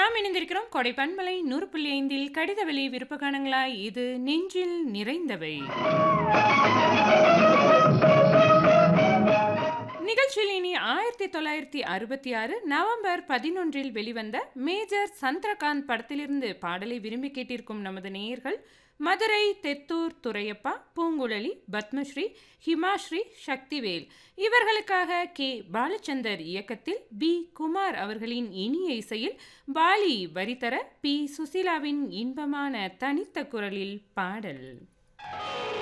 நாம் இணைந்திருக்கிறோம் கொடை பண்பலை நூறு புள்ளி ஐந்தில் கடித வெளி விருப்பகானங்களாய் இது நெஞ்சில் நிறைந்தவை நிகழ்ச்சியில் இனி ஆயிரத்தி தொள்ளாயிரத்தி அறுபத்தி ஆறு நவம்பர் பதினொன்றில் வெளிவந்த மேஜர் சந்திரகாந்த் படத்திலிருந்து பாடலை விரும்பி கேட்டிருக்கும் நமது நேயர்கள் மதுரை தெத்தூர் துரையப்பா பூங்குழலி பத்மஸ்ரீ ஹிமாஸ்ரீ சக்திவேல் இவர்களுக்காக கே பாலச்சந்தர் இயக்கத்தில் பி குமார் அவர்களின் இனிய இசையில் பாலி வரிதர பி சுசீலாவின் இன்பமான தனித்த குரலில் பாடல்